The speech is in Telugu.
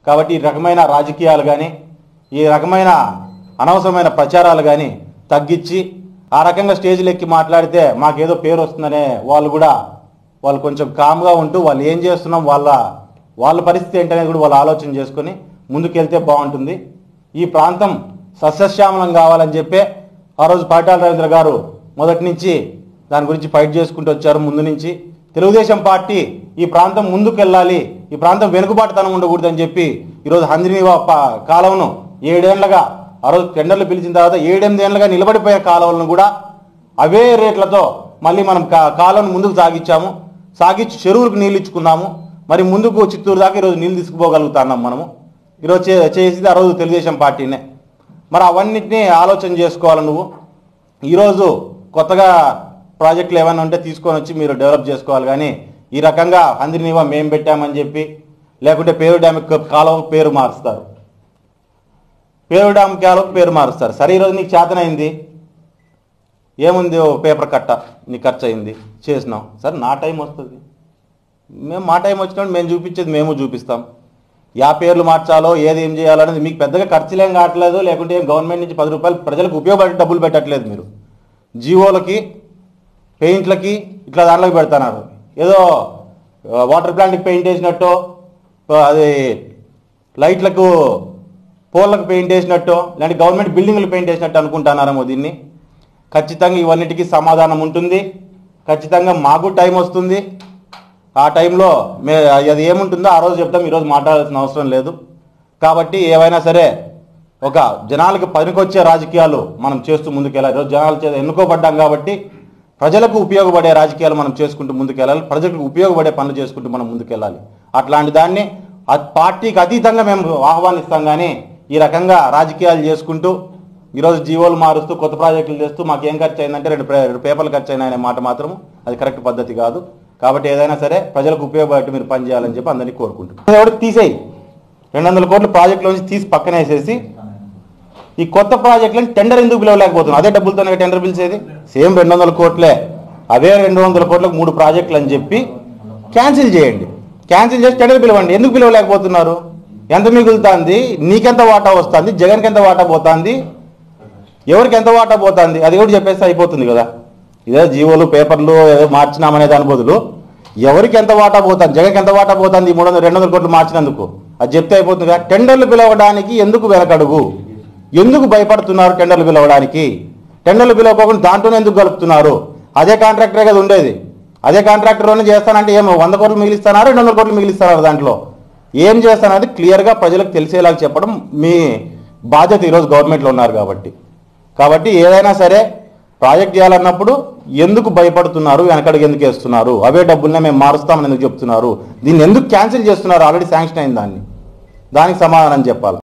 కాబట్టి ఈ రకమైన రాజకీయాలు కానీ ఈ రకమైన అనవసరమైన ప్రచారాలు కానీ తగ్గించి ఆ రకంగా స్టేజ్లు ఎక్కి మాట్లాడితే మాకేదో పేరు వస్తుందనే వాళ్ళు కూడా వాళ్ళు కొంచెం కామ్గా ఉంటూ వాళ్ళు ఏం చేస్తున్నాం వాళ్ళ వాళ్ళ పరిస్థితి ఏంటనేది కూడా వాళ్ళు ఆలోచన చేసుకొని ముందుకెళ్తే బాగుంటుంది ఈ ప్రాంతం సస్యశ్యామలం కావాలని చెప్పే ఆ రోజు పాటాల రవీంద్ర గారు మొదటి నుంచి దాని గురించి ఫైట్ చేసుకుంటూ వచ్చారు ముందు నుంచి తెలుగుదేశం పార్టీ ఈ ప్రాంతం ముందుకెళ్ళాలి ఈ ప్రాంతం వెనుకబాటుతనం ఉండకూడదని చెప్పి ఈరోజు హంద్రినీవా ప- కాలువను ఏడేళ్లగా ఆ రోజు టెండర్లు పిలిచిన తర్వాత ఏడెనిమిదేళ్లుగా నిలబడిపోయిన కాలువలను కూడా అవే రేట్లతో మళ్ళీ మనం కా- కాలువను ముందుకు సాగించాము సాగించి చెరువులకు నీళ్ళు ఇచ్చుకున్నాము మరి ముందుకు చిత్తూరు దాకా ఈరోజు నీళ్ళు తీసుకుపోగలుగుతున్నాం మనము ఈరోజు చే చేసింది ఆ రోజు తెలుగుదేశం పార్టీనే మరి అవన్నిటినీ ఆలోచన చేసుకోవాలి నువ్వు ఈరోజు కొత్తగా ప్రాజెక్టులు ఏమైనా ఉంటే తీసుకొని వచ్చి మీరు డెవలప్ చేసుకోవాలి కానీ ఈ రకంగా అందరినీవా మేము పెట్టామని చెప్పి లేకుంటే పేరు డ్యామ్ కాలువ పేరు మారుస్తారు పేరు డ్యామ్ కాలువ పేరు మారుస్తారు సరే ఈరోజు నీకు చేతనైంది ఏముంది ఓ పేపర్ కట్ట నీకు ఖర్చు అయింది చేసినాం సరే నా టైం వస్తుంది మేము మా టైం వచ్చినప్పుడు మేము చూపించేది మేము చూపిస్తాం యా పేర్లు మార్చాలో ఏది ఏం చేయాలో అనేది మీకు పెద్దగా ఖర్చులేం కావట్లేదు లేకుంటే ఏం గవర్నమెంట్ నుంచి పది రూపాయలు ప్రజలకు ఉపయోగపడే డబ్బులు పెట్టట్లేదు మీరు జీవోలకి పెయింట్లకి ఇట్లా దాంట్లోకి పెడుతున్నారు ఏదో ఆ, వాటర్ ప్లాంట్కి పెయింట్ వేసినట్టు ఆ, అది లైట్లకు పోల్లకు పెయింట్ వేసినట్టు లేదంటే గవర్నమెంట్ బిల్డింగ్లు పెయింట్ వేసినట్టు అనుకుంటున్నారేమో దీన్ని ఖచ్చితంగా ఇవన్నిటికీ సమాధానం ఉంటుంది ఖచ్చితంగా మాకు టైం వస్తుంది ఆ టైంలో మే అది ఏముంటుందో ఆ రోజు చెప్తాం ఈరోజు మాట్లాడాల్సిన అవసరం లేదు కాబట్టి ఏవైనా సరే ఒక జనాలకు పనికొచ్చే రాజకీయాలు మనం చేస్తూ ముందుకెళ్ళాలి ఈరోజు జనాల చేత ఎన్నుకోబడ్డాం కాబట్టి ప్రజలకు ఉపయోగపడే రాజకీయాలు మనం చేసుకుంటూ ముందుకెళ్ళాలి ప్రజలకు ఉపయోగపడే పనులు చేసుకుంటూ మనం ముందుకెళ్ళాలి అట్లాంటి దాన్ని ఆ పార్టీకి అతీతంగా మేము ఆహ్వానిస్తాం కానీ ఈ రకంగా రాజకీయాలు చేసుకుంటూ ఈరోజు జీవోలు మారుస్తూ కొత్త ప్రాజెక్టులు చేస్తూ మాకు ఏం ఖర్చు అయిందంటే రెండు పే- రెండు పేపర్లు ఖర్చు అయినాయనే మాట మాత్రం అది కరెక్ట్ పద్ధతి కాదు కాబట్టి ఏదైనా సరే ప్రజలకు ఉపయోగపడేట్టు మీరు పనిచేయాలని చెప్పి అందరినీ కోరుకుంటున్నాం ఎవరికి తీసేయి రెండు వందల కోట్ల ప్రాజెక్టులోంచి తీసి పక్కన వేసేసి ఈ కొత్త ప్రాజెక్టులను టెండర్ ఎందుకు పిలవలేకపోతున్నాం అదే డబ్బులతోనే టెండర్ పిలిచేది సేమ్ రెండు వందల కోట్లే అవే రెండు వందల కోట్లకు మూడు ప్రాజెక్టులు అని చెప్పి క్యాన్సిల్ చేయండి క్యాన్సిల్ చేసి టెండర్ పిలవండి ఎందుకు పిలవలేకపోతున్నారు ఎంత మిగులుతుంది నీకెంత వాటా వస్తుంది జగన్కి ఎంత వాటా పోతుంది ఎవరికి ఎంత వాటా పోతుంది అది కూడా చెప్పేస్తే అయిపోతుంది కదా ఇదే జీవోలు పేపర్లు ఏదో మార్చినామనే దాని బదులు ఎవరికి ఎంత వాటా పోతుంది జగన్కి ఎంత వాటా పోతుంది ఈ మూడు వందల రెండు వందల కోట్లు మార్చినందుకు అది చెప్తే అయిపోతుంది కదా టెండర్లు పిలవడానికి ఎందుకు వెనకడుగు ఎందుకు భయపడుతున్నారు టెండర్లు పిలవడానికి టెండర్లు పిలవకోకుండా దాంట్లోనే ఎందుకు కలుపుతున్నారు అదే కాంట్రాక్టరే కదా ఉండేది అదే కాంట్రాక్టర్లోనే చేస్తానంటే ఏమో వంద కోట్లు మిగిలిస్తారా రెండు వందల కోట్లు మిగిలిస్తారా దాంట్లో ఏం చేస్తానది క్లియర్గా ప్రజలకు తెలిసేలాగా చెప్పడం మీ బాధ్యత ఈరోజు గవర్నమెంట్లో ఉన్నారు కాబట్టి కాబట్టి ఏదైనా సరే ప్రాజెక్ట్ చేయాలన్నప్పుడు ఎందుకు భయపడుతున్నారు వెనకడికి ఎందుకు వేస్తున్నారు అవే డబ్బులనే మేము మారుస్తామని ఎందుకు చెప్తున్నారు దీన్ని ఎందుకు క్యాన్సిల్ చేస్తున్నారు ఆల్రెడీ శాంక్షన్ అయిన దాన్ని దానికి సమాధానం చెప్పాలి